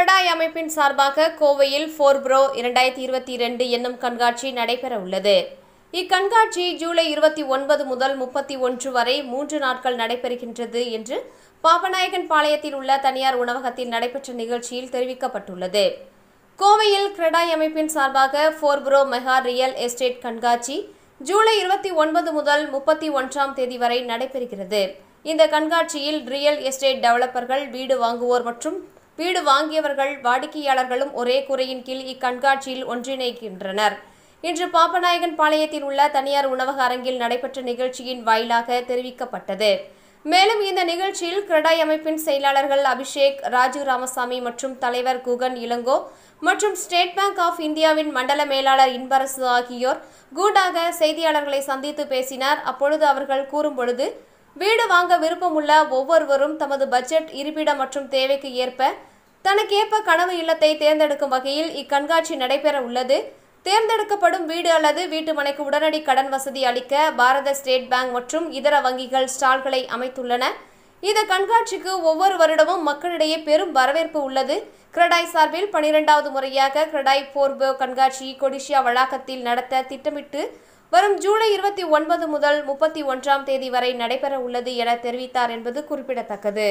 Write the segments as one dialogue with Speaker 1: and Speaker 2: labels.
Speaker 1: கிரடாய் அமைப்பின் சார்பாக கோவையில் ஃபோர் ப்ரோ இரண்டாயிரத்தி இருபத்தி இரண்டு என்னும் கண்காட்சி நடைபெற உள்ளது இக்கண்காட்சி ஜூலை இருபத்தி ஒன்பது முதல் முப்பத்தி ஒன்று வரை மூன்று நாட்கள் நடைபெறுகின்றது என்று பாபநாயகன் பாளையத்தில் உள்ள தனியார் உணவகத்தில் நடைபெற்ற நிகழ்ச்சியில் தெரிவிக்கப்பட்டுள்ளது கோவையில் கிரடாய் அமைப்பின் சார்பாக fair pro mega real estate கண்காட்சி ஜூலை இருபத்தி ஒன்பது முதல் முப்பத்தி ஒன்றாம் தேதி வரை நடைபெறுகிறது இந்த கண்காட்சியில் ரியல் எஸ்டேட் டெவலப்பர்கள் வீடு வாங்குவோர் மற்றும் வீடு வாங்கியவர்கள் வாடிக்கையாளர்களும் ஒரே குறையின் கீழ் இக்கண்காட்சியில் ஒன்றிணைகின்றனர் இன்று பாப்பநாயகன் பாளையத்தில் உள்ள தனியார் உணவக அரங்கில் நடைபெற்ற நிகழ்ச்சியின் வாயிலாக தெரிவிக்கப்பட்டது மேலும் இந்த நிகழ்ச்சியில் கிரடாய் அமைப்பின் செயலாளர்கள் அபிஷேக் ராஜு ராமசாமி மற்றும் தலைவர் குகன் இளங்கோ மற்றும் ஸ்டேட் பேங்க் ஆஃப் இந்தியாவின் மண்டல மேலாளர் இன்பரசு ஆகியோர் கூட்டாக செய்தியாளர்களை சந்தித்து பேசினார் அப்பொழுது அவர்கள் கூறும்பொழுது வீடு வாங்க விருப்பமுள்ள ஒவ்வொருவரும் தமது பட்ஜெட் இருப்பிடம் மற்றும் தேவைக்கு ஏற்ப தனக்கேற்ப கனவு இல்லத்தை தேர்ந்தெடுக்கும் வகையில் இக்கண்காட்சி நடைபெற உள்ளது தேர்ந்தெடுக்கப்படும் வீடு அல்லது வீட்டு மனைக்கு உடனடி கடன் வசதி அளிக்க பாரத ஸ்டேட் பேங்க் மற்றும் இதர வங்கிகள் ஸ்டால்களை அமைத்துள்ளன இந்த கண்காட்சிக்கு ஒவ்வொரு வருடமும் மக்களிடையே பெரும் வரவேற்பு உள்ளது கிரடாய் சார்பில் பனிரெண்டாவது முறையாக கிரடாய் போர்போ கண்காட்சி கொடிஷியா வளாகத்தில் நடத்த திட்டமிட்டு வரும் ஜூலை இருபத்தி ஒன்பது முதல் முப்பத்தி ஒன்றாம் தேதி வரை நடைபெற உள்ளது என தெரிவித்தார் என்பது குறிப்பிடத்தக்கது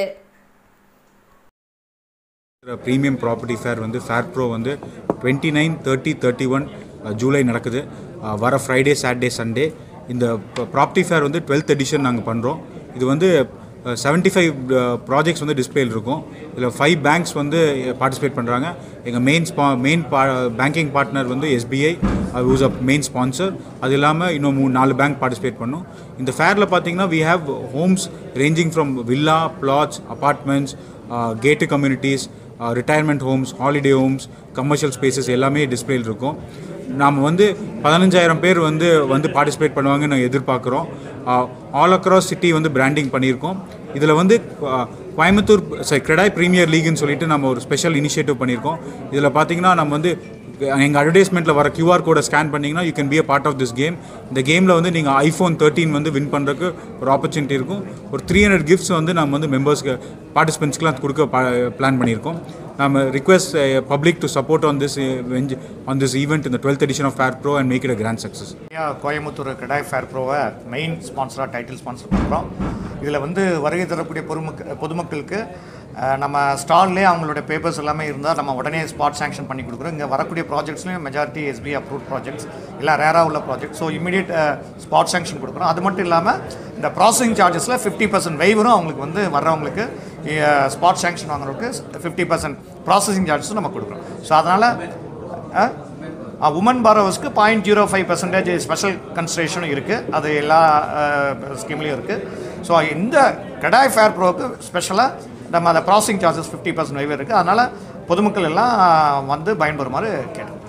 Speaker 2: ப்ரீமியம் ப்ராப்பர்ட்டி ஃபேர் வந்து ஃபேர் ப்ரோ வந்து twenty nine thirty thirty one July நடக்குது அஹ் வர ஃப்ரைடே சாட்டர்டே சண்டே இந்த ப்ராப்பர்ட்டி ஃபேர் வந்து டுவெல்த் எடிஷன் நாங்கள் பண்ணுறோம் இது வந்து செவன்ட்டி ஃபைவ் ப்ராஜெக்ட்ஸ் வந்து டிஸ்பிளேல இருக்கும் இதில் ஃபைவ் பேங்க்ஸ் வந்து பார்ட்டிசிபேட் பண்ணுறாங்க எங்கள் மெயின் ஸ்பா மெயின் பா பேங்கிங் பார்ட்னர் வந்து SBI who's a main sponsor அது இல்லாமல் இன்னும் மூணு நாலு பேங்க் பார்ட்டிசிபேட் பண்ணும் இந்த ஃபேரில் பார்த்தீங்கன்னா we have homes ranging from villa flats apartments gated communities retirement homes holiday homes commercial spaces எல்லாமே டிஸ்பிளேல இருக்கும் நாம் வந்து பதினஞ்சாயிரம் பேர் வந்து வந்து பார்ட்டிசிபேட் பண்ணுவாங்கன்னு நாங்கள் எதிர்பார்க்குறோம் ஆல் அக்ராஸ் சிட்டி வந்து பிராண்டிங் பண்ணியிருக்கோம் இதில் வந்து அஹ், கோயம்புத்தூர் சரி கிரெடாய் ப்ரீமியர் லீக்னு சொல்லிட்டு நம்ம ஒரு ஸ்பெஷல் இனிஷியேட்டிவ் பண்ணியிருக்கோம் இதில் பார்த்தீங்கன்னா நம்ம வந்து எங்கள் அட்வர்டைஸ்மெண்ட்டில் வர கியூஆர் கோடை ஸ்கேன் பண்ணிங்கன்னா you can be a part of this game இந்த கேமில் வந்து நீங்கள் ஐஃபோன் தேர்ட்டின் வந்து வின் பண்ணுறதுக்கு ஒரு ஆப்பர்ச்சுனிட்டி இருக்கும் ஒரு த்ரீ ஹண்ட்ரட் கிஃப்ட்ஸ் வந்து நம்ம வந்து மெம்பர்ஸ்க்கு பார்ட்டிசிபென்ட்ஸ்க்குலாம் கொடுக்க பிளான் பண்ணியிருக்கோம் நம்ம request public to support on this on this event இந்த twelfth edition of fair pro and make it a grand success
Speaker 3: ஐயா கோயம்புத்தூர் கிடாய் ஃபேர் ப்ரோவை மெயின் ஸ்பான்சராக டைட்டில் ஸ்பான்சர் பண்ணுறோம் இதில் வந்து வருகை தரக்கூடிய பொதுமக்கள் பொதுமக்களுக்கு அஹ், நம்ம ஸ்டால்லே அவங்களுடைய பேப்பர்ஸ் எல்லாமே இருந்தால் நம்ம உடனே ஸ்பாட் சாங்ஷன் பண்ணி கொடுக்குறோம் இங்கே வரக்கூடிய ப்ராஜெக்ட்ஸ்லையும் மெஜாரிட்டி எஸ்பி அப்ரூவ் ப்ராஜெக்ட்ஸ் எல்லாம் ரேராக உள்ள project so immediate spot sanction கொடுக்குறோம் அது மட்டும் இல்லாமல் இந்த ப்ராசஸிங் சார்ஜஸில் ஃபிஃப்டி பர்சன்ட் வெய்வரும் அவங்களுக்கு வந்து வர்றவங்களுக்கு ஸ்பாட் சாங்ஷன் வாங்குறவங்களுக்கு ஃபிஃப்டி பர்சன்ட் ப்ராசஸிங் சார்ஜஸும் நம்ம கொடுக்குறோம் ஸோ அதனால் உமன் பாரோவர்ஸ்க்கு point zero five percentage special கன்சிடரேஷனும் இருக்குது அது எல்லா ஸ்கீம்லேயும் இருக்குது ஸோ இந்த கடாய் ஃபேர் ப்ரோவுக்கு ஸ்பெஷலாக நம்ம அந்த ப்ராசஸிங் சார்ஜஸ் ஃபிஃப்டி பர்சன்ட் வைவே இருக்குது அதனால் பொதுமக்கள் எல்லாம் வந்து பயன்பெறுமாறு கேட்டோம்